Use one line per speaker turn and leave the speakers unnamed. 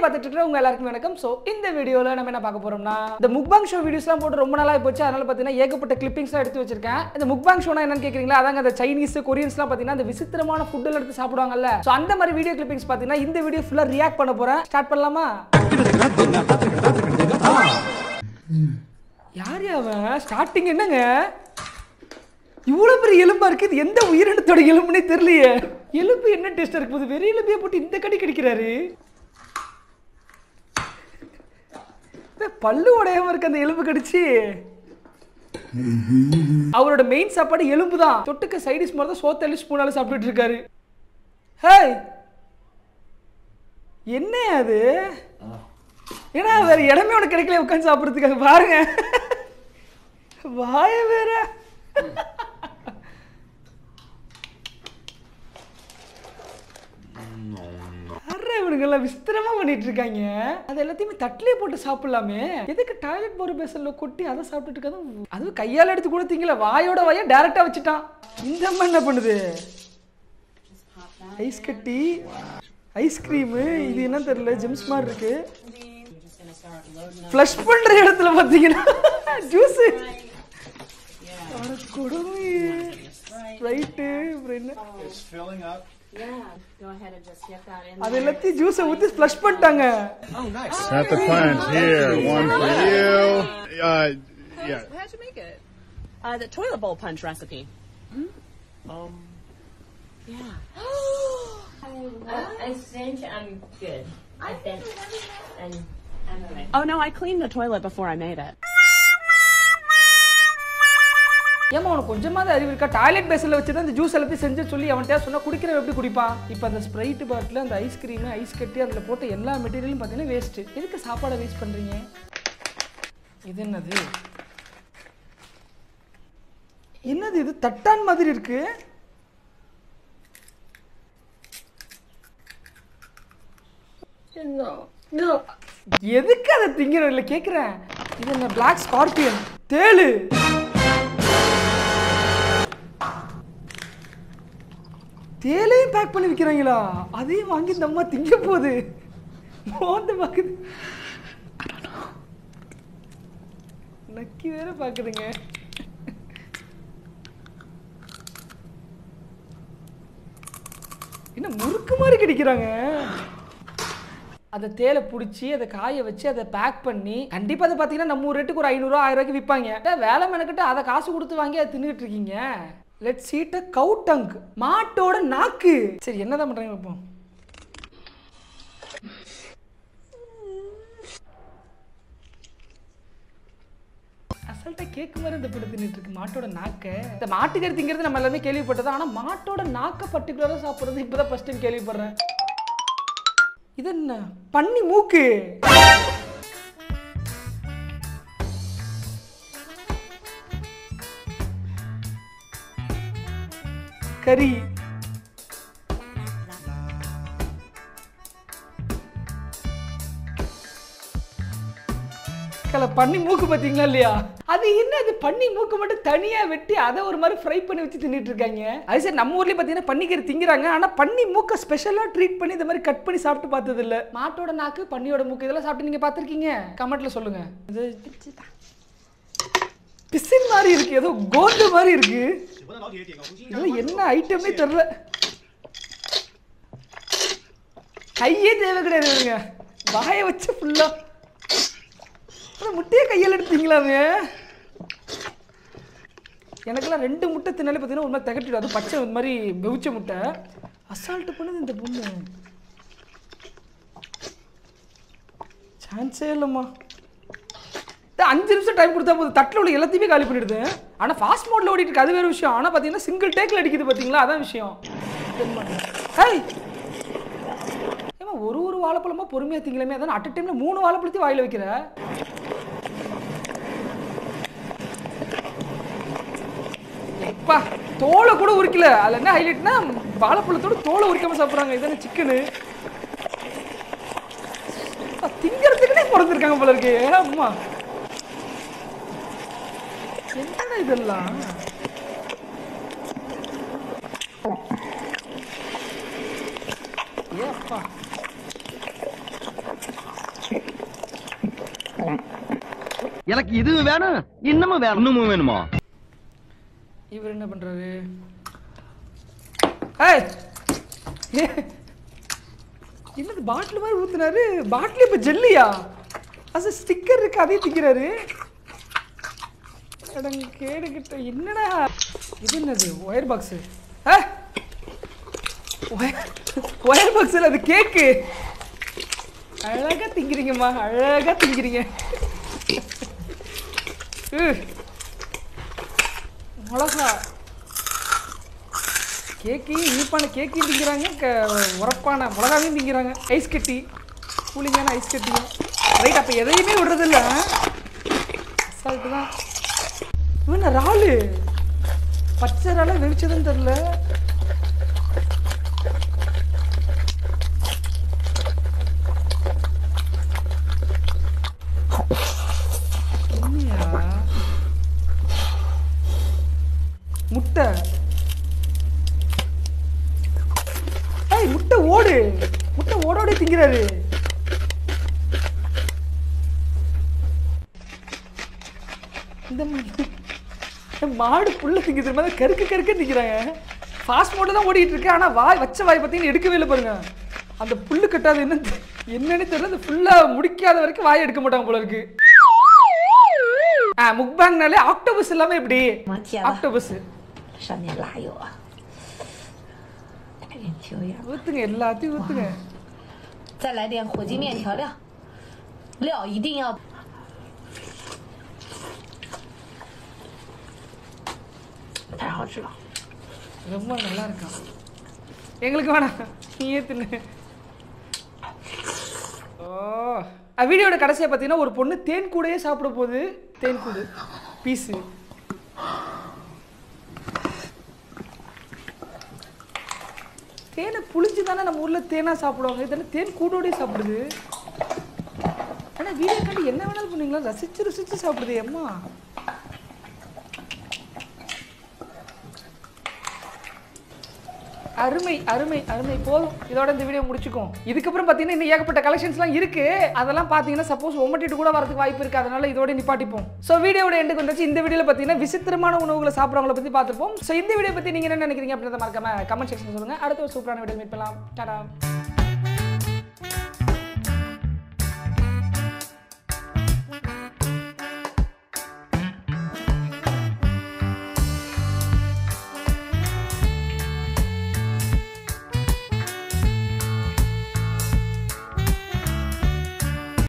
பார்த்துட்டு இருக்கிற உங்க எல்லாருக்கும் வணக்கம் ஸோ இந்த வீடியோவில் நம்ம என்ன பார்க்க போறோம்னா இந்த முக்பாங் ஷோ வீடியோஸ்லாம் போட்டு ரொம்ப நாளாக போச்சு அதனால பார்த்தீங்கன்னா ஏகப்பட்ட கிளிப்பிங்ஸ்லாம் எடுத்து வச்சிருக்கேன் இந்த முக்பாங் ஷோனா என்னன்னு கேட்குறீங்களா அதாங்க அந்த சைனீஸ் கொரியன்ஸ்லாம் பார்த்தீங்கன்னா அந்த விசித்திரமான ஃபுட்டில் எடுத்து சாப்பிடுவாங்கல்ல ஸோ அந்த மாதிரி வீடியோ கிளிப்பிங்ஸ் பார்த்தீங்கன்னா இந்த வீடியோ ஃபுல்லாக ரியாக்ட் பண்ண போறேன் ஸ்டார்ட் பண்ணலாமா யார் அவன் ஸ்டார்டிங் என்னங்க இவ்வளோ பெரிய எலும்பா இருக்கு இது எந்த உயிரினத்தோட எலும்புனே தெரியலையே எலும்பு என்ன டேஸ்டா இருக்கு போது வெறிய எலும்பியை போட்டு இந்த கடி கடிக்கிறாரு இந்த பல்லு உடையாம இருக்கு அந்த எலும்பு கடிச்சு அவரோட மெயின் சாப்பாடு எலும்பு தான் தொட்டுக்க சைடிஸ் மாதிரி தான் சோத்தள்ளி ஸ்பூனால சாப்பிட்டுட்டு இருக்காரு ஹேய் என்ன அது ஏன்னா வேற இடமே உனக்கு கிடைக்கல உட்காந்து சாப்பிட்றதுக்காக பாருங்க வாய வேற அற இவனுங்கெல்லாம் விசித்திரமா பண்ணிட்டு இருக்காங்க அது எல்லாத்தையுமே தட்டிலே போட்டு சாப்பிடலாமே எதுக்கு டாய்லெட் போற பேசல கொட்டி அதை சாப்பிட்டுட்டு இருக்கதும் அதுவும் கையால எடுத்து கூட திங்கல வாயோட வாய டைரக்டா வச்சுட்டான் இந்த அம்மா என்ன பண்ணுது ஐஸ் கட்டி ஐஸ்கிரீமு இது என்ன தெரியல ஜெம்ஸ் மாதிரி இருக்கு ஃப்ளஷ் பண்ற இடத்துல பாத்தீங்கன்னா ஜூஸ் கொடுமை ரைட்டு அப்புறம் என்ன
It's filling up.
Yeah, go ahead and just get that in.
அது எல்லாத்தையும் ஜூஸை ஊற்றி ஃப்ளஷ் பண்ணிட்டாங்க
Oh, nice.
Got the punch here. One for you. Uh, yeah.
How'd you make it? Uh, the toilet bowl punch recipe.
Um,
Yeah.
I, I think I'm good. I think I'm, I'm alright.
Oh no, I cleaned the toilet before I made it.
ஏமா உனக்கு கொஞ்சமாவது அறிவு இருக்கா toilet பேஸில் வச்சு தான் இந்த juice எல்லாத்தையும் செஞ்சு சொல்லி அவன்கிட்ட சொன்னா குடிக்கிறவன் எப்படி குடிப்பான் இப்போ அந்த ஸ்ப்ரைட் பாட்டில் அந்த ஐஸ்கிரீமு ஐஸ் கட்டி அதில் போட்ட எல்லா மெட்டீரியலும் பார்த்தீங்கன்னா வேஸ்ட்டு எதுக்கு சாப்பாடை வேஸ்ட் பண்ணுறீங்க இது என்னது என்னது இது தட்டான் மாதிரி இருக்கு எதுக்கு அதை திங்கிறோம் இல்லை கேட்குறேன் இது என்ன பிளாக் ஸ்கார்பியன் தேளு தேலையும் பேக் பண்ணி விற்கிறாங்களா அதையும் வாங்கி இந்த அம்மா திங்க போகுது மோந்து பார்க்குது நக்கி வேற பார்க்குதுங்க என்ன முறுக்கு மாதிரி கிடைக்கிறாங்க அதை தேலை பிடிச்சி அதை காய வச்சு அதை பேக் பண்ணி கண்டிப்பாக அதை பார்த்தீங்கன்னா நம்ம ஊர் ரேட்டுக்கு ஒரு ஐநூறுரூவா ஆயிரம் ரூபாய்க்கு விற்பாங்க அதான் வேலை மெனக்கிட்டு அதை காசு கொடுத்து வாங்கி அதை தின்னுட்டு இருக்கீங்க லெட் சீட்ட கவு டங்க் மாட்டோட நாக்கு சரி என்னதான் பண்ணுறாங்க பார்ப்போம் அசல்ட்டா கேக்கு மாதிரி இந்த படம் தின்னுட்டு இருக்கு மாட்டோட நாக்க இந்த மாட்டுக்கறி திங்கிறது நம்ம எல்லாமே கேள்விப்பட்டது ஆனா மாட்டோட நாக்க பர்டிகுலரா சாப்பிடுறது இப்பதான் ஃபர்ஸ்ட் டைம் கேள்விப்படுறேன் இது என்ன பன்னி மூக்கு கறி கல பன்னி மூக்கு பார்த்தீங்களா இல்லையா அது என்ன அது பன்னி மூக்கு மட்டும் தனியா வெட்டி அதை ஒரு மாதிரி ஃப்ரை பண்ணி வச்சு தின்னுட்டு இருக்காங்க அது சரி நம்ம ஊர்லயே பார்த்தீங்கன்னா பன்னிக்கறி திங்கிறாங்க ஆனா பன்னி மூக்கை ஸ்பெஷலா ட்ரீட் பண்ணி இந்த மாதிரி கட் பண்ணி சாப்பிட்டு பார்த்தது இல்ல மாட்டோட நாக்கு பன்னியோட மூக்கு இதெல்லாம் சாப்பிட்டு நீங்க பார்த்திருக்கீங்க கமெண்ட்ல சொல்லுங்க இது பிசின் மாதிரி இருக்கு ஏதோ கோல்டு மாதிரி இருக்கு இதெல்லாம் என்ன ஐட்டமே தெரியல கையே தேவை கிடையாது இவங்க வாயை வச்சு ஃபுல்லா முட்டையை கையில் எடுத்தீங்களாமே எனக்கெல்லாம் ரெண்டு முட்டை தின்னாலே பார்த்தீங்கன்னா ஒரு மாதிரி திகட்டிடும் அது பச்சை இந்த மாதிரி வெவிச்ச முட்டை அசால்ட்டு பண்ணுது இந்த பொண்ணு சான்ஸே இல்லைம்மா இந்த அஞ்சு நிமிஷம் டைம் கொடுத்தா போதும் தட்டில் உள்ள எல்லாத்தையுமே காலி பண்ணிடுது ஆனால் ஃபாஸ்ட் மோடில் ஓடிட்டு இருக்கு அது வேறு விஷயம் ஆனால் பார்த்தீங்கன்னா சிங்கிள் டேக்கில் அடிக்குது பார்த்தீங்களா அதான் விஷயம் ஹேய் ஏமா ஒரு ஒரு வாழைப்பழமா பொறுமையாக திங்கலாமே அதான் அட் டைமில் மூணு வாழைப்பழத்தையும் வாயில் வைக்கிற எப்பா தோலை கூட உரிக்கல அதில் என்ன ஹைலைட்னா வாழைப்பழத்தோட தோலை உரிக்காம சாப்பிட்றாங்க இதானே சிக்கனு திங்கிறதுக்குனே பிறந்திருக்காங்க போல இருக்கு அம்மா என்னடா இதெல்லாம் ஏப்பா
எனக்கு இதுவும் வேணும் இன்னமும் வேணும் இன்னமும் வேணுமா
இவர் என்ன பண்றாரு ஏய் ஏ, என்னது பாட்டில் மாதிரி ஊத்துனாரு பாட்டில் இப்ப ஜெல்லியா அது ஸ்டிக்கர் இருக்கு அதையும் திக்கிறாரு அடங்க கேடு கிட்ட என்னடா இது என்னது ஒயர் பாக்ஸ் ஒயர் பாக்ஸில் அது கேக்கு அழகா திங்கிறீங்கம்மா அழகா திங்கிறீங்க உ. மிளகா கேக்கு இனிப்பான கேக்கையும் திங்கிறாங்க க உரப்பான மிளகாவையும் திங்கிறாங்க ஐஸ் கட்டி கூலிங்கான ஐஸ் கட்டியும் ரைட் அப்போ எதையுமே விடுறதில்ல அசால்ட்டு தான் இவன் ராலு பச்சை ரால வெடிச்சதுன்னு தெரில என்னையா முட்டை ஏய் முட்டை ஓடு முட்டை ஓடோட திங்கிறாரு இந்த மா- மாடு புல்ல திங்குது மாதிரி கருக்கு கருக்கு திங்கிறாங்க ஃபாஸ்ட் மோட்ல தான் ஓடிட்டு இருக்கு ஆனா வாய் வச்ச வாய் பார்த்தீங்கன்னா எடுக்கவே இல்லை பாருங்க அந்த புல்லு கட்டாது என்ன என்னன்னு தெரியல அந்த ஃபுல்லா முடிக்காத வரைக்கும் வாய் எடுக்க மாட்டாங்க போல இருக்கு ஆ முக்பேங்னாலே ஆக்டோபஸ் எல்லாமே எப்படி ஆக்டோபஸ்
上面哪有啊？来点调料，
ஊத்துங்க எல்லாத்தையும் ஊத்துங்க
再来点火鸡面调料，料一定要。太好吃了。
ரொம்ப நல்லா இருக்கா எங்களுக்கு வேணாம் நீயே தின்னு ஓ அஹ் வீடியோட கடைசியாக பார்த்தீங்கன்னா ஒரு பொண்ணு தேன் கூடையே சாப்பிட போகுது தேன் கூடு பீஸு தேனை புளிஞ்சு தானே நம்ம ஊரில் தேனாக சாப்பிடுவாங்க இதெல்லாம் தேன் கூடோடயே சாப்பிடுது ஆனால் வீடியோ காண்டி என்ன வேணாலும் பண்ணீங்களா ரசிச்சு ருசிச்சு சாப்பிடுது அம்மா அருமை அருமை அருமை போதும் இதோட இந்த வீடியோ முடிச்சுக்கும் இதுக்கப்புறம் பார்த்தீங்கன்னா இன்னும் ஏகப்பட்ட கலெக்ஷன்ஸ்லாம் இருக்கு அதெல்லாம் பார்த்தீங்கன்னா சப்போஸ் ஒமட்டிட்டு கூட வரதுக்கு வாய்ப்பு இருக்கு அதனால இதோட நிப்பாட்டிப்போம் ஸோ வீடியோட எண்டுக்கு வந்துச்சு இந்த வீடியோவில் பார்த்தீங்கன்னா விசித்திரமான உணவுகளை சாப்பிட்றவங்கள பற்றி பார்த்துருப்போம் ஸோ இந்த வீடியோ பற்றி நீங்கள் என்ன நினைக்கிறீங்க அப்படின்றத மறக்காம கமெண்ட் செக்ஷன் சொல்லுங்க அடுத்த ஒரு சூப்பரான வீடியோ மீட் பண்ணலாம் டாடா